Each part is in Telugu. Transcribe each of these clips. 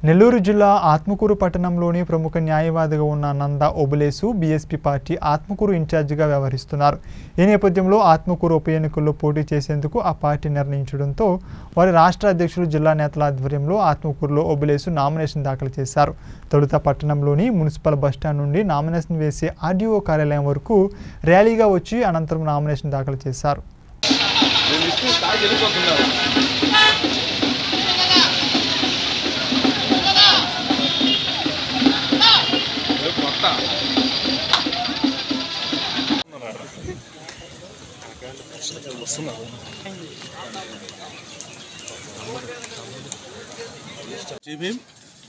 నెల్లూరు జిల్లా ఆత్మకూరు పట్టణంలోని ప్రముఖ న్యాయవాదిగా ఉన్న నంద ఓబులేసు బీఎస్పీ పార్టీ ఆత్మకూరు ఇన్ఛార్జిగా వ్యవహరిస్తున్నారు ఈ నేపథ్యంలో ఆత్మకూరు ఉప ఎన్నికల్లో పోటీ చేసేందుకు ఆ పార్టీ నిర్ణయించడంతో వారి రాష్ట్ర అధ్యక్షులు జిల్లా నేతల ఆధ్వర్యంలో ఆత్మకూరులో ఓబులేసు నామినేషన్ దాఖలు చేశారు తొలుత పట్టణంలోని మున్సిపల్ బస్టాండ్ నుండి నామినేషన్ వేసే ఆర్డీఓ కార్యాలయం వరకు ర్యాలీగా వచ్చి అనంతరం నామినేషన్ దాఖలు చేశారు నేను ఇస్తే తాగి వెళ్ళిపోతున్నారు రేపు కొత్త జీభీం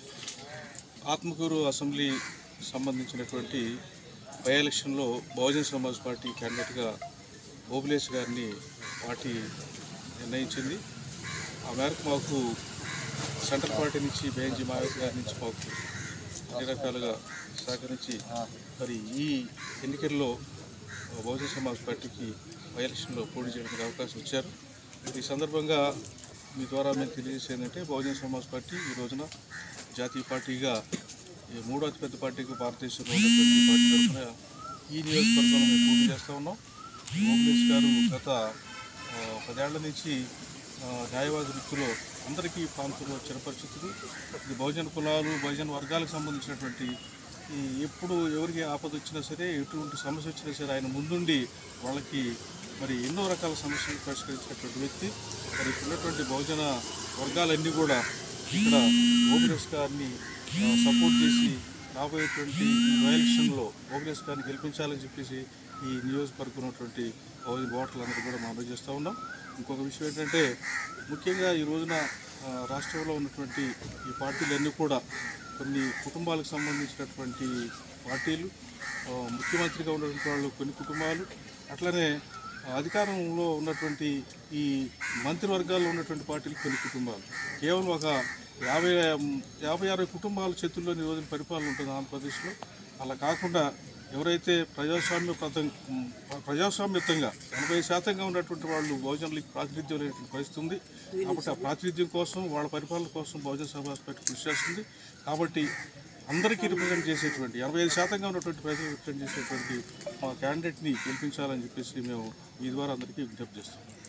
ఆత్మకూరు అసెంబ్లీ సంబంధించినటువంటి బై ఎలక్షన్లో బహుజన్ సమాజ్ పార్టీ క్యాండిడేట్గా ఓబులేష్ గారిని పార్టీ నిర్ణయించింది ఆ మేరకు మాకు సెంట్రల్ పార్టీ నుంచి బేఎన్జీ మాయావతి గారి నుంచి మాకు అన్ని రకాలుగా సహకరించి మరి ఈ ఎన్నికల్లో బహుజన్ సమాజ్ పార్టీకి బై ఎలక్షన్లో పోటీ చేయడానికి అవకాశం ఇచ్చారు ఈ సందర్భంగా మీ ద్వారా మేము తెలియజేసేది ఏంటంటే బహుజన్ సమాజ్ పార్టీ ఈ రోజున జాతీయ పార్టీగా ఈ మూడో అతిపెద్ద పార్టీకి భారతదేశంలో ఉన్నటువంటి పార్టీ తరఫున ఈ నియోజకవర్గంలో మేము పోటీ చేస్తూ ఉన్నాం ఓంకేష్ గారు గత ఆ, పదేళ్ల నుంచి ఆ, న్యాయవాద వృత్తిలో అందరికీ ప్రాంతంలో చిరపరిచితుడు ఇది బహుజన కులాలు బహుజన వర్గాలకు సంబంధించినటువంటి ఈ ఎప్పుడు ఎవరికి ఆపద వచ్చినా సరే ఎటువంటి సమస్య వచ్చినా సరే ఆయన ముందుండి వాళ్ళకి మరి ఎన్నో రకాల సమస్యలు పరిష్కరించినటువంటి వ్యక్తి మరి ఇక్కడ ఉన్నటువంటి బహుజన వర్గాలన్నీ కూడా ఇక్కడ ఓబిరెస్ గారిని ఆ, సపోర్ట్ చేసి రాబోయేటువంటి ఈ ఎలక్షన్లో ఓబిరెస్ గారిని గెలిపించాలని చెప్పేసి ఈ నియోజకవర్గం ఉన్నటువంటి బహుజన ఓటర్లందరూ కూడా మనం చేస్తూ ఉన్నాం ఇంకొక విషయం ఏంటంటే ముఖ్యంగా ఈ రోజున ఆ, రాష్ట్రంలో ఉన్నటువంటి ఈ పార్టీలన్నీ కూడా కొన్ని కుటుంబాలకు సంబంధించినటువంటి పార్టీలు ఆ, ముఖ్యమంత్రిగా ఉన్నటువంటి వాళ్ళు కొన్ని కుటుంబాలు అట్లనే ఆ, అధికారంలో ఉన్నటువంటి ఈ మంత్రివర్గాల్లో ఉన్నటువంటి పార్టీలు కొన్ని కుటుంబాలు కేవలం ఒక యాభై యాభై అరవై కుటుంబాల చేతుల్లో ఈ రోజున పరిపాలన ఉంటుంది ఆంధ్రప్రదేశ్లో అలా కాకుండా ఎవరైతే ప్రజాస్వామ్య ప్రతం ప్రజాస్వామ్యతంగా ఎనభై శాతంగా ఉన్నటువంటి వాళ్ళు బహుజనులకి ప్రాతినిధ్యం లేనటువంటి పరిస్థితి ఉంది కాబట్టి ఆ ప్రాతినిధ్యం కోసం వాళ్ళ పరిపాలన కోసం బహుజన సమాజ్ పార్టీ కృషి చేస్తుంది కాబట్టి అందరికీ రిప్రజెంట్ చేసేటువంటి ఎనభై ఐదు శాతంగా ఉన్నటువంటి ప్రజలు రిప్రజెంట్ చేసేటువంటి మా క్యాండిడేట్ని గెలిపించాలని చెప్పేసి మేము మీ ద్వారా అందరికీ విజ్ఞప్తి చేస్తాం